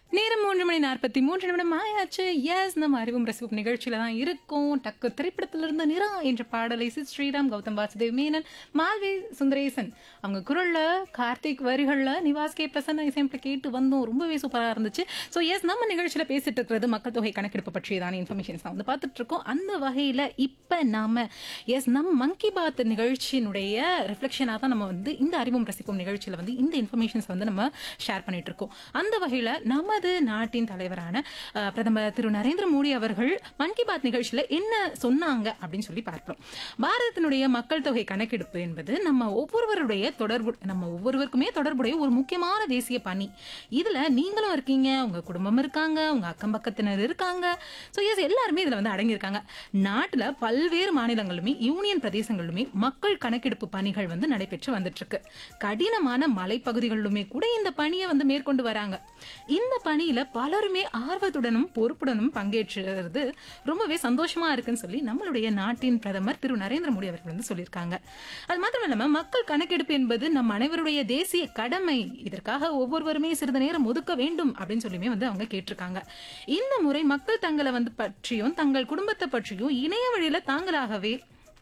நேரம் மூன்று மணி நாற்பத்தி மூன்று நிமிடம் ஆயாச்சு எஸ் நம்ம அறிவும் ரசிப்பு நிகழ்ச்சியில தான் இருக்கும் டக்கு திரைப்படத்திலிருந்து நிறா என்ற பாடலை சி ஸ்ரீராம் கௌதம் வாசுதேவ் மேனன் மால்வி சுந்தரேசன் அவங்க குரல்ல கார்த்திக் வரிகள்ல நிவாஸ் கே பிரசன்ன இசையமைப்பில் கேட்டு வந்தோம் ரொம்பவே சூப்பரா இருந்துச்சு ஸோ எஸ் நம்ம நிகழ்ச்சியில பேசிட்டு இருக்கிறது மக்கள் தொகை கணக்கெடுப்பு பற்றியதான இன்ஃபர்மேஷன்ஸ் தான் வந்து பார்த்துட்டு இருக்கோம் அந்த வகையில இப்ப நாம எஸ் நம்ம மங்கி பாத் நிகழ்ச்சியினுடைய ரிஃப்ளெக்ஷனாக தான் நம்ம வந்து இந்த அறிவும் ரசிக்கும் நிகழ்ச்சியில வந்து இந்த இன்ஃபர்மேஷன்ஸ் வந்து நம்ம ஷேர் பண்ணிட்டு இருக்கோம் அந்த வகையில நமது நாட்டின் தலைவரான அஹ், பிரதமர் திரு நரேந்திர மோடி அவர்கள் மன் கி பாத் நிகழ்ச்சியில என்ன சொன்னாங்க அப்படின்னு சொல்லி பார்ப்போம் பாரதத்தினுடைய மக்கள் தொகை கணக்கெடுப்பு என்பது நம்ம ஒவ்வொருவருடைய தொடர்பு நம்ம ஒவ்வொருவருக்குமே தொடர்புடைய ஒரு முக்கியமான தேசிய பணி இதுல நீங்களும் இருக்கீங்க உங்க குடும்பம் இருக்காங்க உங்க அக்கம் பக்கத்தினர் இருக்காங்க ஸோ எஸ் எல்லாருமே இதுல வந்து அடங்கியிருக்காங்க நாட்டுல பல்வேறு மாநிலங்களுமே யூனியன் பிரதேசங்களிலுமே மக்கள் கணக்கெடுப்பு பணிகள் வந்து நடைபெற்று வந்துட்டு இருக்கு கடினமான மலைப்பகுதிகளிலுமே கூட இந்த பணியை வந்து மேற்கொண்டு வராங்க இந்த பணியில பலருமே ஆர்வத்துடனும் பொறுப்புடனும் பங்கேற்றுறது ரொம்பவே சந்தோஷமா இருக்குன்னு சொல்லி நம்மளுடைய நாட்டின் பிரதமர் திரு நரேந்திர மோடி அவர்கள் வந்து சொல்லியிருக்காங்க அது மாத்திரம் இல்லாம மக்கள் கணக்கெடுப்பு என்பது நம் அனைவருடைய தேசிய கடமை இதற்காக ஒவ்வொருவருமே சிறிது நேரம் ஒதுக்க வேண்டும் அப்படின்னு சொல்லியுமே வந்து அவங்க கேட்டிருக்காங்க இந்த முறை மக்கள் தங்களை வந்து பற்றியும் தங்கள் குடும்பத்தை பற்றியும் இணைய வழியில தாங்களாகவே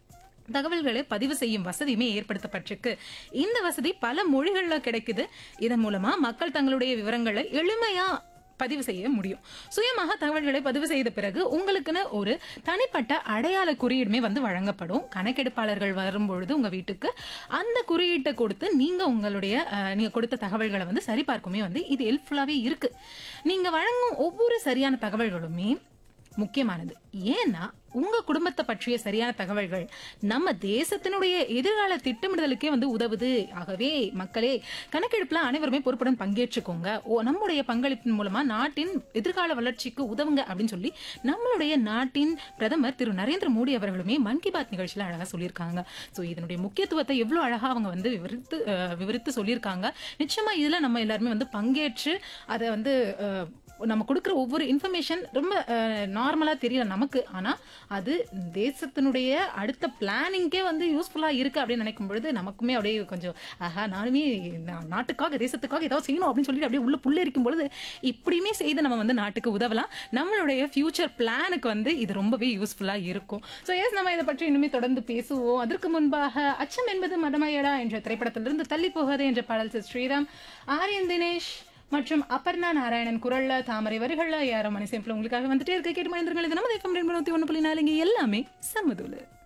தகவல்களை பதிவு செய்யும் வசதியுமே ஏற்படுத்தப்பட்டிருக்கு இந்த வசதி பல மொழிகள்ல கிடைக்குது இதன் மூலமா மக்கள் தங்களுடைய விவரங்களை எளிமையா பதிவு செய்ய முடியும் சுயமாக தகவல்களை பதிவு செய்த பிறகு உங்களுக்குன்னு ஒரு தனிப்பட்ட அடையாள குறியீடுமே வந்து வழங்கப்படும் கணக்கெடுப்பாளர்கள் வரும்பொழுது உங்க வீட்டுக்கு அந்த குறியீட்டை கொடுத்து நீங்க உங்களுடைய அஹ், நீங்க கொடுத்த தகவல்களை வந்து சரிபார்க்குமே வந்து இது ஹெல்ப்ஃபுல்லாவே இருக்கு நீங்க வழங்கும் ஒவ்வொரு சரியான தகவல்களுமே முக்கியமானது ஏன்னா உங்க குடும்பத்தை பற்றிய சரியான தகவல்கள் நம்ம தேசத்தினுடைய எதிர்கால திட்டமிடுதலுக்கே வந்து உதவுது ஆகவே மக்களே கணக்கெடுப்புல அனைவருமே பொறுப்புடன் பங்கேற்றுக்கோங்க ஓ நம்முடைய பங்களிப்பின் மூலமா நாட்டின் எதிர்கால வளர்ச்சிக்கு உதவுங்க அப்படின்னு சொல்லி நம்மளுடைய நாட்டின் பிரதமர் திரு நரேந்திர மோடி அவர்களுமே மன் கி பாத் நிகழ்ச்சியில அழகா சொல்லியிருக்காங்க ஸோ இதனுடைய முக்கியத்துவத்தை எவ்வளவு அழகா அவங்க வந்து விவரித்து அஹ், விவரித்து சொல்லியிருக்காங்க நிச்சயமா இதுல நம்ம எல்லாருமே வந்து பங்கேற்று அதை வந்து அஹ், நம்ம கொடுக்குற ஒவ்வொரு இன்ஃபர்மேஷன் ரொம்ப நார்மலா தெரியல நமக்கு ஆனா அது தேசத்தினுடைய அடுத்த பிளானிங்கே வந்து யூஸ்ஃபுல்லா இருக்கு அப்படின்னு நினைக்கும் பொழுது நமக்குமே அப்படியே கொஞ்சம் ஆஹா நானுமே நா- நாட்டுக்காக தேசத்துக்காக ஏதாவது செய்யணும் அப்படின்னு சொல்லிட்டு அப்படியே உள்ள புள்ள இருக்கும் பொழுது இப்படியுமே செய்து நம்ம வந்து நாட்டுக்கு உதவலாம் நம்மளுடைய ஃபியூச்சர் பிளானுக்கு வந்து இது ரொம்பவே யூஸ்ஃபுல்லா இருக்கும் ஸோ எஸ் நம்ம இதை பற்றி இனிமே தொடர்ந்து பேசுவோம் அதற்கு முன்பாக அச்சம் என்பது மடமையடா என்ற திரைப்படத்திலிருந்து தள்ளி போகாது என்ற பாடல் சிஸ் ஸ்ரீராம் ஆரியன் தினேஷ் மற்றும் அபர்ணா நாராயணன் குரல்ல தாமரை வரிகள்ல யாரோ மணி சேம்பிள் உங்களுக்காக வந்துட்டே இருக்க கேட்டு மனிதர்கள் இது நம்ம எஃப்எம் ரெண்டு ஒன்று புள்ளி நாலு இங்க எல்லாமே சமதுல